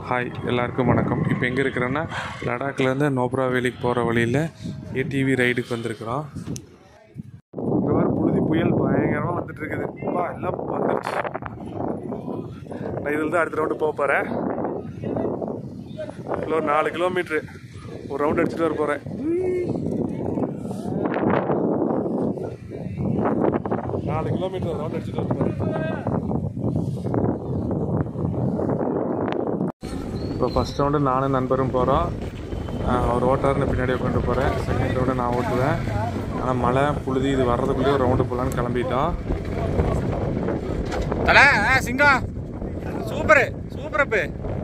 Hi எல்லாருக்கும் வணக்கம் இப்போ எங்கே இருக்கிறேன்னா லடாக்லேருந்து நோப்ரா வேலிக்கு போகிற வழியில் ஏடிவி ரைடுக்கு வந்திருக்கிறோம் இங்கே வர புழுதி புயல் பயங்கரமாக வந்துட்டு இருக்குது அப்பா எல்லாம் வந்துருச்சு நான் இதில் தான் அடுத்த ரவுண்டு போக போகிறேன் கிலோ நாலு கிலோமீட்ரு ஒரு ரவுண்ட் அடிச்சுட்டு வர போகிறேன் நாலு கிலோமீட்டர் ரவுண்ட் அடிச்சுட்டு வர போகிறேன் இப்போ ஃபஸ்ட் ரவுண்டு நானும் நண்பரும் போகிறோம் அவர் ஓட்டாருன்னு பின்னாடி உட்காந்து போகிறேன் செகண்ட் ரவுண்டு நான் ஓட்டுவேன் ஆனால் மழை புழுதி இது வர்றதுக்குள்ளேயே ஒரு ரவுண்டு போகலான்னு கிளம்பிட்டோம் தல சிங்கம் சூப்பர் சூப்பர் அப்பு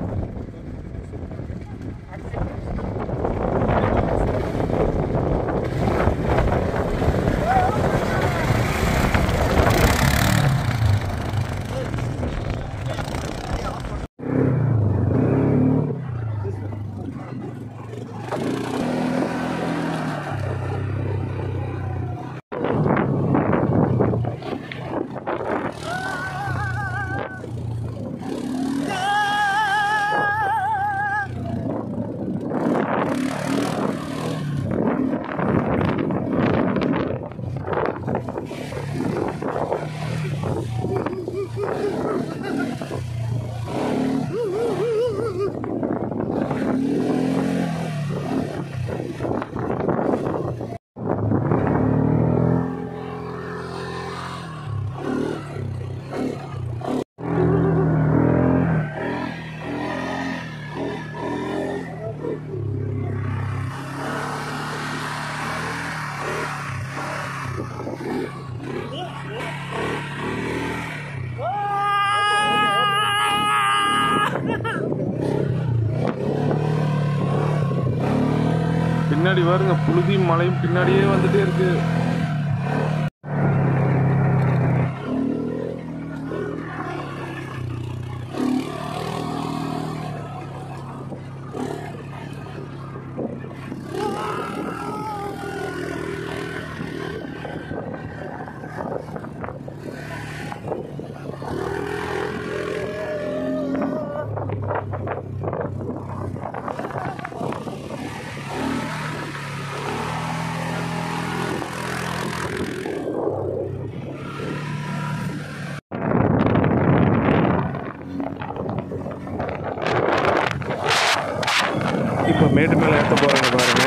பின்னாடி பாருங்க புழுதி மழையும் பின்னாடியே வந்துட்டே இருக்கு இப்போ மேட்டு மேலே ஏற்ற போகிறாங்க பாருங்க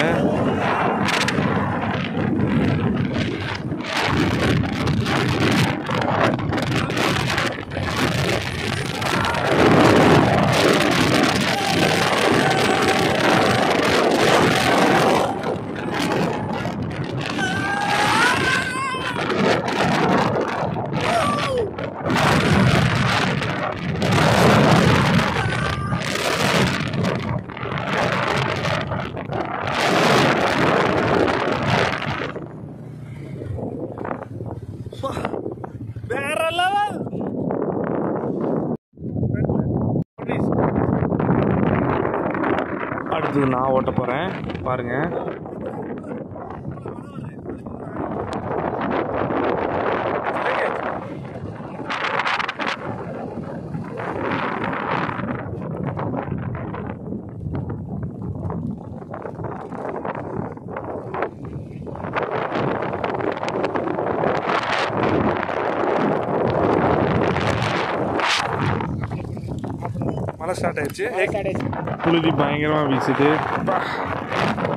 வேற லெவல் அடுத்தது நான் ஓட்ட போகிறேன் பாருங்க மழை ஸ்டார்ட் ஆயிடுச்சு புழுதி பயங்கரமாக வீசுது அப்பா.